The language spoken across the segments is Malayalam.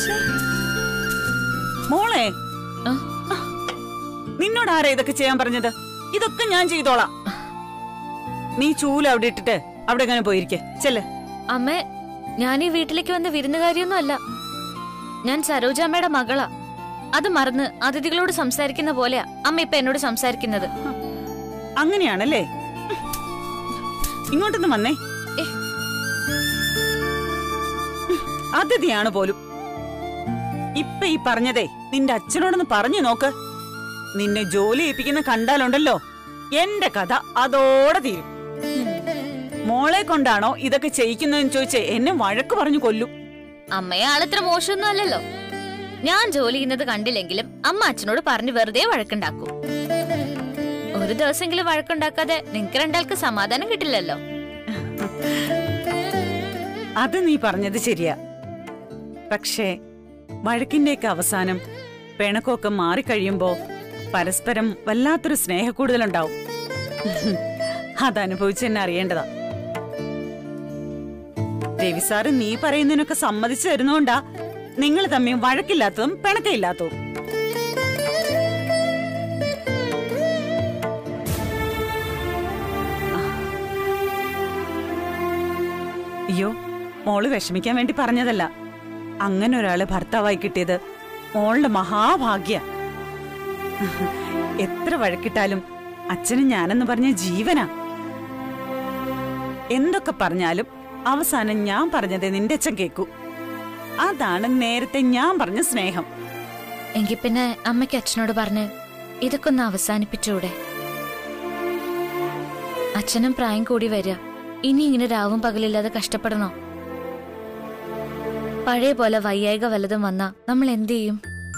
മോളെ ആ? നിന്നോട് ആരാ ഇതൊക്കെ ചെയ്യാൻ പറഞ്ഞത് ഇതൊക്കെ ഞാൻ ചെയ്തോളാം നീ ചൂല് അവിടെ ഇട്ടിട്ട് അവിടെ എങ്ങനെ പോയിരിക്കെ ചെല്ല് അമ്മേ ഞാൻ ഈ വീട്ടിലേക്ക് വന്ന വിരുന്നുകാരിയൊന്നും അല്ല ഞാൻ സരോജാമ്മയുടെ മകളാ അത് മറന്ന് അതിഥികളോട് സംസാരിക്കുന്ന പോലെയാ അമ്മ ഇപ്പൊ എന്നോട് സംസാരിക്കുന്നത് അങ്ങനെയാണല്ലേ ഇങ്ങോട്ടൊന്ന് വന്നേ ഏ. അതിഥിയാണ് പോലും ഇപ്പൊ ഈ പറഞ്ഞതേ നിന്റെ അച്ഛനോടൊന്ന് പറഞ്ഞു നോക്ക് നിന്നെ ജോലി ഏൽപ്പിക്കുന്ന കണ്ടാലുണ്ടല്ലോ എന്റെ കഥ അതോടെ തീരും മോളെ കൊണ്ടാണോ ഇതൊക്കെ ചെയ്യിക്കുന്നതെന്ന് ചോദിച്ചേ എന്നെ വഴക്ക് പറഞ്ഞു കൊല്ലും അമ്മയെ ആളത്ര മോശമൊന്നും അല്ലല്ലോ ഞാൻ ജോലി ചെയ്യുന്നത് കണ്ടില്ലെങ്കിലും അമ്മ അച്ഛനോട് പറഞ്ഞു വെറുതെ വഴക്കുണ്ടാക്കും ഒരു ദിവസമെങ്കിലും വഴക്കുണ്ടാക്കാതെ നിങ്ങക്ക് രണ്ടാൾക്ക് സമാധാനം കിട്ടില്ലല്ലോ അത് നീ പറഞ്ഞത് ശരിയാ പക്ഷേ വഴക്കിന്റെയൊക്കെ അവസാനം പിണക്കമൊക്കെ മാറിക്കഴിയുമ്പോ പരസ്പരം വല്ലാത്തൊരു സ്നേഹക്കൂടുതലുണ്ടാവും അതനുഭവിച്ച് തന്നെ അറിയേണ്ടതാ രവി സാറ് നീ പറയുന്നതിനൊക്കെ സമ്മതിച്ചു തരുന്നോണ്ടാ നിങ്ങൾ തമ്മിൽ വഴക്കില്ലാത്തതും പിണക്കമില്ലാത്തതും അയ്യോ മോള് വിഷമിക്കാൻ വേണ്ടി പറഞ്ഞതല്ല അങ്ങനെ ഒരാളെ ഭർത്താവായി കിട്ടിയത് മോളുടെ മഹാഭാഗ്യ എത്ര വഴക്കിട്ടാലും അച്ഛനും ഞാനെന്ന് പറഞ്ഞ ജീവനാ എന്തൊക്കെ പറഞ്ഞാലും അവസാനം ഞാൻ പറഞ്ഞത് നിന്റെ അച്ഛൻ കേക്കൂ അതാണ് നേരത്തെ ഞാൻ പറഞ്ഞ സ്നേഹം എങ്കിൽ പിന്നെ അമ്മയ്ക്ക് അച്ഛനോട് പറഞ്ഞ് ഇതൊക്കെ ഒന്ന് അവസാനിപ്പിച്ചൂടെ അച്ഛനും പ്രായം കൂടി വരിക ഇനി ഇങ്ങനെ രാവും പകലില്ലാതെ കഷ്ടപ്പെടണോ പഴയ പോലെ വയ്യായിക വല്ലതും വന്നാ നമ്മൾ എന്ത് ചെയ്യും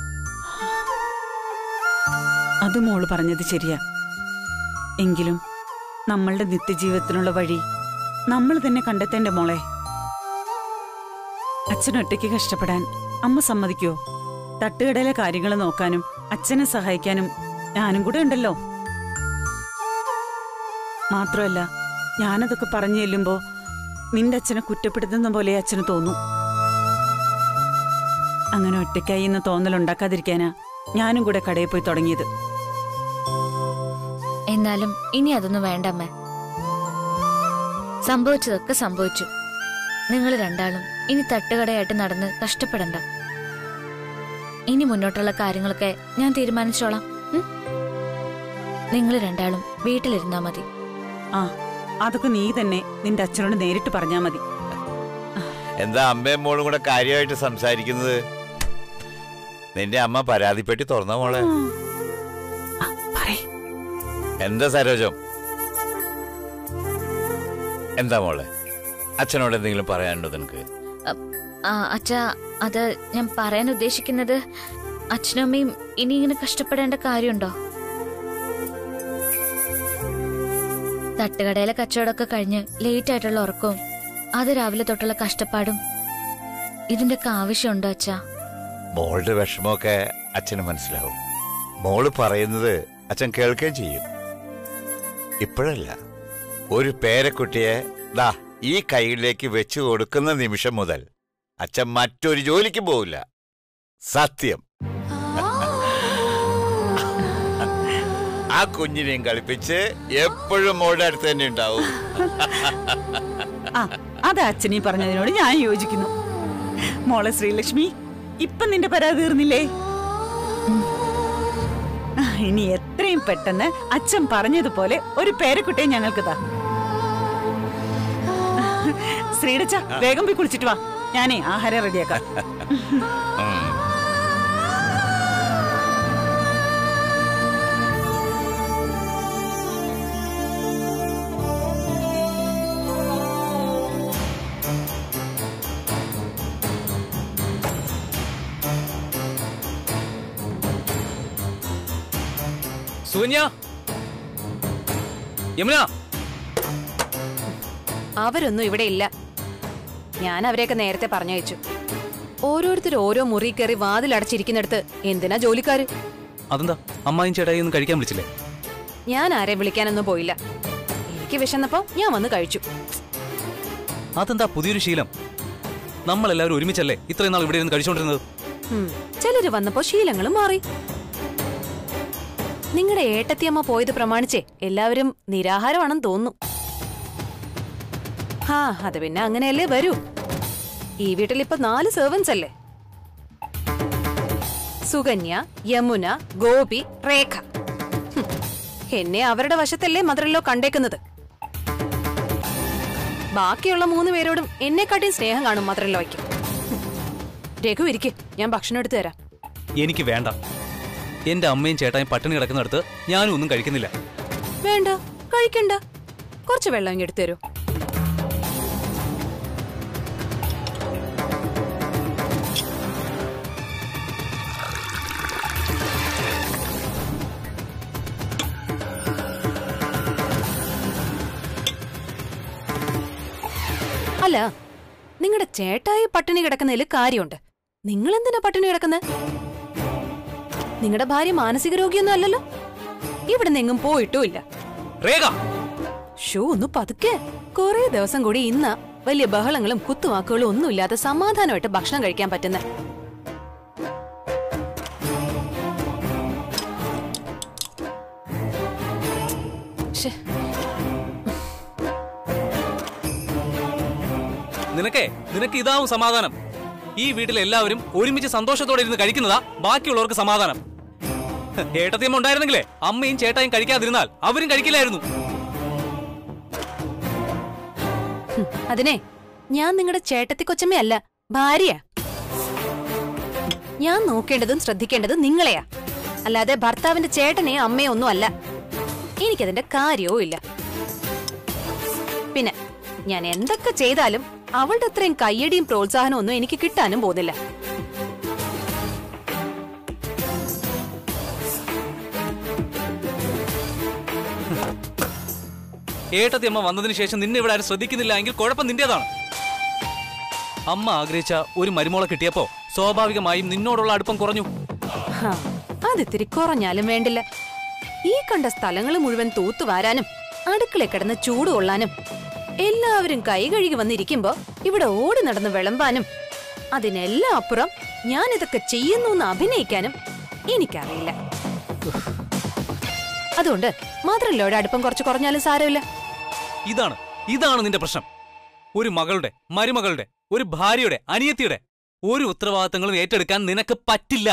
അത് മോള് പറഞ്ഞത് ശരിയാ എങ്കിലും നമ്മളുടെ നിത്യജീവിതത്തിനുള്ള വഴി നമ്മൾ തന്നെ കണ്ടെത്തേണ്ട മോളെ അച്ഛനൊറ്റയ്ക്ക് കഷ്ടപ്പെടാൻ അമ്മ സമ്മതിക്കോ തട്ടുകടയിലെ കാര്യങ്ങൾ നോക്കാനും അച്ഛനെ സഹായിക്കാനും ഞാനും കൂടെ ഉണ്ടല്ലോ മാത്രമല്ല ഞാനതൊക്കെ പറഞ്ഞു ചെല്ലുമ്പോ നിന്റെ അച്ഛനെ കുറ്റപ്പെടുത്തുന്ന പോലെ അച്ഛന് തോന്നും അങ്ങനെ ഒറ്റയ്ക്കായി എന്ന് തോന്നലുണ്ടാക്കാതിരിക്കാനാ ഞാനും കൂടെ കടയിൽ പോയി തുടങ്ങിയത് എന്നാലും ഇനി അതൊന്നും വേണ്ടമ്മേ സംഭവിച്ചതൊക്കെ സംഭവിച്ചു നിങ്ങൾ രണ്ടാളും ഇനി തട്ടുകടയായിട്ട് നടന്ന് കഷ്ടപ്പെടണ്ട ഇനി മുന്നോട്ടുള്ള കാര്യങ്ങളൊക്കെ ഞാൻ തീരുമാനിച്ചോളാം നിങ്ങൾ രണ്ടാളും വീട്ടിലിരുന്നാ മതി ആ അതൊക്കെ നീ തന്നെ നിന്റെ അച്ഛനോട് നേരിട്ട് പറഞ്ഞാ മതി എന്താ അമ്മയും മോളും കൂടെ കാര്യമായിട്ട് സംസാരിക്കുന്നത് നിന്റെ അമ്മ പരാതിപ്പെട്ടി തുറന്ന മോളെ ആ, പറയ്. എന്താ സരോജം എന്താ മോളെ അച്ഛനോട് എന്തെങ്കിലും പറയാനുണ്ടോ നിനക്ക് ആ അച്ഛാ അത് ഞാൻ പറയാൻ ഉദ്ദേശിക്കുന്നത് അച്ഛനും അമ്മയും ഇനി ഇങ്ങനെ കഷ്ടപ്പെടേണ്ട കാര്യമുണ്ടോ തട്ടുകടയിലെ കച്ചവടമൊക്കെ കഴിഞ്ഞ് ലേറ്റ് ആയിട്ടുള്ള ഉറക്കവും അത് രാവിലെ തൊട്ടുള്ള കഷ്ടപ്പാടും ഇതിന്റെയൊക്കെ ആവശ്യമുണ്ടോ അച്ഛാ മോളുടെ വിഷമമൊക്കെ അച്ഛന് മനസ്സിലാവും മോള് പറയുന്നത് അച്ഛൻ കേൾക്കുകയും ചെയ്യും ഇപ്പോഴല്ല ഒരു പേരക്കുട്ടിയെ ദാ ഈ കൈയിലേക്ക് വെച്ചു കൊടുക്കുന്ന നിമിഷം മുതൽ അച്ഛൻ മറ്റൊരു ജോലിക്ക് പോവില്ല സത്യം ആ കുഞ്ഞിനെയും കളിപ്പിച്ച് എപ്പോഴും മോളുടെ അടുത്ത് തന്നെ ഉണ്ടാവും ആ അത് അച്ഛനീ പറഞ്ഞതിനോട് ഞാൻ യോജിക്കുന്നു മോളെ ശ്രീലക്ഷ്മി ഇപ്പൊ നിന്റെ പരാതി തീർന്നില്ലേ ആ, ഇനി എത്രയും പെട്ടെന്ന് അച്ഛൻ പറഞ്ഞതുപോലെ ഒരു പേരക്കുട്ടിയെ ഞങ്ങൾക്ക് താ ശ്രീടച്ച വേഗം പോയി കുളിച്ചിട്ട് വാ ഞാനേ ആഹാരം റെഡിയാക്കാം ഉം. സുകന്യ യമുന അവരൊന്നും ഇവിടെ ഇല്ല ഞാൻ അവരെയൊക്കെ നേരത്തെ പറഞ്ഞയച്ചു ഓരോരുത്തർ ഓരോ മുറി കയറി വാതിലടച്ചിരിക്കുന്നിടത്ത് എന്തിനാ ജോലിക്കാര് അതെന്താ അമ്മായും ചേട്ടായി ഒന്നും കഴിക്കാൻ വിളിച്ചില്ലേ ഞാൻ ആരെ വിളിക്കാനൊന്നും പോയില്ല എനിക്ക് വിശന്നപ്പോ ഞാൻ വന്ന് കഴിച്ചു അതെന്താ പുതിയൊരു ശീലം നമ്മളെല്ലാവരും ഒരുമിച്ചല്ലേ ഇത്രയും നാൾ ഇവിടെ ഇരുന്ന് കഴിച്ചുകൊണ്ടിരുന്നത് ഉം, ചിലര് വന്നപ്പോ ശീലങ്ങളും മാറി നിങ്ങളുടെ ഏട്ടത്തിയമ്മ പോയത് പ്രമാണിച്ചേ എല്ലാവരും നിരാഹാരമാണെന്ന് തോന്നുന്നു ഹാ അത് പിന്നെ അങ്ങനെയല്ലേ വരൂ ഈ വീട്ടിൽ ഇപ്പൊ നാല് സെർവൻസ് അല്ലേ സുകന്യ യമുന ഗോപി രേഖ ഹും, എന്നെ അവരുടെ വശത്തല്ലേ മദറിലോ കണ്ടേക്കുന്നത് ബാക്കിയുള്ള മൂന്ന് പേരോടും എന്നെക്കാട്ടിയും സ്നേഹം കാണും മദറിലോയ്ക്ക് രഘു ഇരിക്കെ ഞാൻ ഭക്ഷണം എടുത്തു തരാം എനിക്ക് വേണ്ട എന്റെ അമ്മയും ചേട്ടായും പട്ടിണി കിടക്കുന്നിടത്ത് ഞാനും ഒന്നും കഴിക്കുന്നില്ല വേണ്ട കഴിക്കണ്ട കുറച്ച് വെള്ളം ഇങ്ങ് എടുത്തു തരൂ അല്ല നിങ്ങളുടെ ചേട്ടായി പട്ടിണി കിടക്കുന്നതിൽ കാര്യമുണ്ട് നിങ്ങൾ എന്തിനാ പട്ടിണി കിടക്കുന്നത് നിങ്ങളുടെ ഭാര്യ മാനസിക രോഗിയൊന്നും അല്ലല്ലോ ഇവിടെ എങ്ങും പോയിട്ടുമില്ല രേഖ ഷോ ഒന്ന് പതുക്കെ കുറെ ദിവസം കൂടി ഇന്ന വലിയ ബഹളങ്ങളും കുത്തുവാക്കുകളും ഒന്നുമില്ലാതെ സമാധാനമായിട്ട് ഭക്ഷണം കഴിക്കാൻ പറ്റുന്ന ശ്ശെ, നിനക്കേ നിനക്ക് ഇതാവും സമാധാനം ഈ വീട്ടിൽ എല്ലാവരും ഒരുമിച്ച് സന്തോഷത്തോടെ ഇരുന്ന് കഴിക്കുന്നതാ ബാക്കിയുള്ളവർക്ക് സമാധാനം ഹ്, ഏട്ടത്തിയമ്മ ഉണ്ടായിരുന്നെങ്കിലേ അമ്മയും ചേട്ടായും കഴിക്കാതിരുന്നാൽ അവരും കഴിക്കില്ലായിരുന്നു ഹും, അതിനെ ഞാൻ നിങ്ങളുടെ ചേട്ടത്തി കൊച്ചമ്മയല്ല ഭാര്യ ഞാൻ നോക്കേണ്ടതും ശ്രദ്ധിക്കേണ്ടതും നിങ്ങളെയാ അല്ലാതെ ഭർത്താവിന്റെ ചേട്ടനെയോ അമ്മയോ ഒന്നും അല്ല എനിക്കതിന്റെ കാര്യവും ഇല്ല പിന്നെ ഞാൻ എന്തൊക്കെ ചെയ്താലും അവളുടെ അത്രയും കയ്യടിയും പ്രോത്സാഹനവും ഒന്നും എനിക്ക് കിട്ടാനും പോകുന്നില്ല ഏട്ടത്തിയമ്മ വന്നതിന് ശേഷം നിന്നെ ഇവിടെ ആരും ശ്രദ്ധിക്കുന്നില്ല എങ്കിൽ കുഴപ്പം നിന്റേതാണ് അമ്മ ആഗ്രഹിച്ച ഒരു മരുമോളെ കിട്ടിയപ്പോ സ്വാഭാവികമായും നിന്നോടുള്ള അടുപ്പം കുറഞ്ഞു ഹാ, അതിത്തിരി കുറഞ്ഞാലും വേണ്ടില്ല ഈ കണ്ട സ്ഥലങ്ങൾ മുഴുവൻ തൂത്തുവാരാനും അടുക്കള കിടന്ന് ചൂട് കൊള്ളാനും എല്ലാവരും കൈ കഴുകി വന്നിരിക്കുമ്പോ ഇവിടെ ഓടി നടന്ന് വിളമ്പാനും അതിനെല്ലാം അപ്പുറം ഞാൻ ഇതൊക്കെ ചെയ്യുന്നു എന്ന് അഭിനയിക്കാനും എനിക്കറിയില്ല അതുകൊണ്ട് മാത്രമല്ല ഇവിടെ അടുപ്പം കുറച്ച് കുറഞ്ഞാലും സാരമില്ല ഇതാണ് ഇതാണ് നിന്റെ പ്രശ്നം ഒരു മകളുടെ മരുമകളുടെ ഒരു ഭാര്യയുടെ അനിയത്തിയുടെ ഒരു ഉത്തരവാദിത്തങ്ങളും ഏറ്റെടുക്കാൻ നിനക്ക് പറ്റില്ല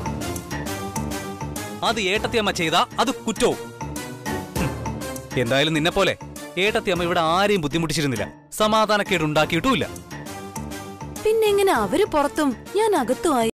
അത് ഏട്ടത്തിയമ്മ ചെയ്താ അത് കുറ്റവും ഹും. എന്തായാലും നിന്നെ പോലെ ഏട്ടത്തിയമ്മ ഇവിടെ ആരെയും ബുദ്ധിമുട്ടിച്ചിരുന്നില്ല സമാധാനക്കേട് ഉണ്ടാക്കിയിട്ടുമില്ല പിന്നെ എങ്ങനെ അവര് പുറത്തും ഞാൻ അകത്തുമായി